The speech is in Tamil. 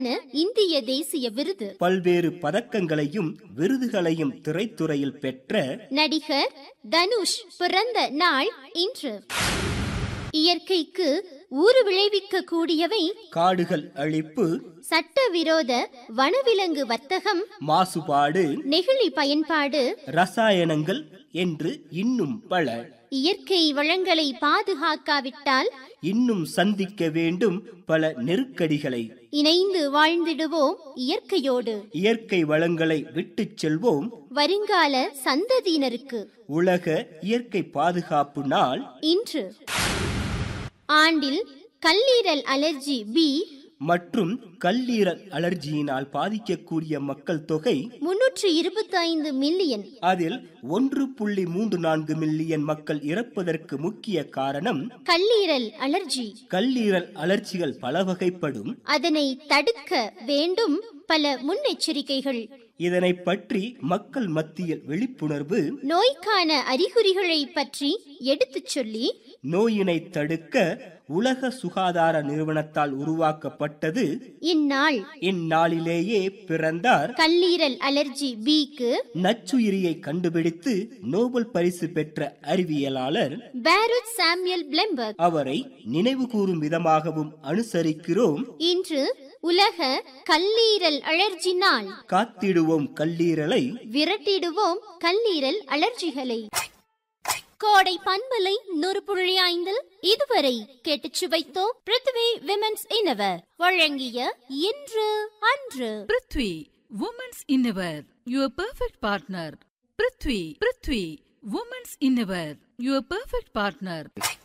இந்திய தேசிய விருது பல்வேறு பதக்கங்களையும் விருதுகளையும் திரைத்துறையில் பெற்ற நடிகர் தனுஷ் பிறந்த நாள் இன்று இயற்கைக்கு ஊறு விளைவிக்க கூடியவை காடுகள் அழிப்பு சட்டவிரோத வனவிலங்கு வர்த்தகம் மாசுபாடு நெகிழி பயன்பாடு ரசாயனங்கள் என்று இன்னும் பல இயற்கை வளங்களை பாதுகாக்காவிட்டால் இன்னும் சந்திக்க வேண்டும் பல நெருக்கடிகளை இணைந்து வாழ்ந்திடுவோம் இயற்கையோடு இயற்கை வளங்களை விட்டுச் செல்வோம் வருங்கால சந்ததியினருக்கு உலக இயற்கை பாதுகாப்பு நாள் இன்று ஆண்டில் கல்லீரல் அலர்ஜி பி மற்றும் கல்லீரல் அலர்ஜியினால் பாதிக்கக்கூடிய மக்கள் தொகை முன்னூற்று இருபத்தி ஐந்து மில்லியன் அதில் ஒன்று புள்ளி மூன்று நான்கு மில்லியன் மக்கள் இறப்பதற்கு முக்கிய காரணம் கல்லீரல் அலர்ஜி கல்லீரல் அலர்ச்சிகள் பல வகைப்படும் அதனை தடுக்க வேண்டும் பல முன்னெச்சரிக்கைகள் இதனை பற்றி மக்கள் மத்தியில் விழிப்புணர்வு நோய்க்கான அறிகுறிகளை பற்றி எடுத்துச் சொல்லி நோயினை தடுக்க உலக சுகாதார நிறுவனத்தால் உருவாக்கப்பட்டது இந்நாள் இந்நாளிலேயே பிறந்தார் கல்லீரல் அலர்ஜி பிக்கு நச்சுயிரியை கண்டுபிடித்து நோபல் பரிசு பெற்ற அறிவியலாளர் பேரூட் சாமுவேல் பிளம்பர்க் அவரை நினைவு கூறும் விதமாகவும் அனுசரிக்கிறோம் இன்று உலக கல்லீரல் அலர்ஜி நாள் காத்திடுவோம் கல்லீரலை விரட்டிடுவோம் கல்லீரல் அலர்ஜிகளை கோடை பண்பலை நூறு புள்ளி ஐந்தில் இதுவரை கேட்டுச் சுவைத்தோம் பிருத்வி விமென்ஸ் இனவர் வழங்கிய இன்று அன்று prithvi women's innerwear your perfect partner prithvi prithvi women's innerwear your perfect partner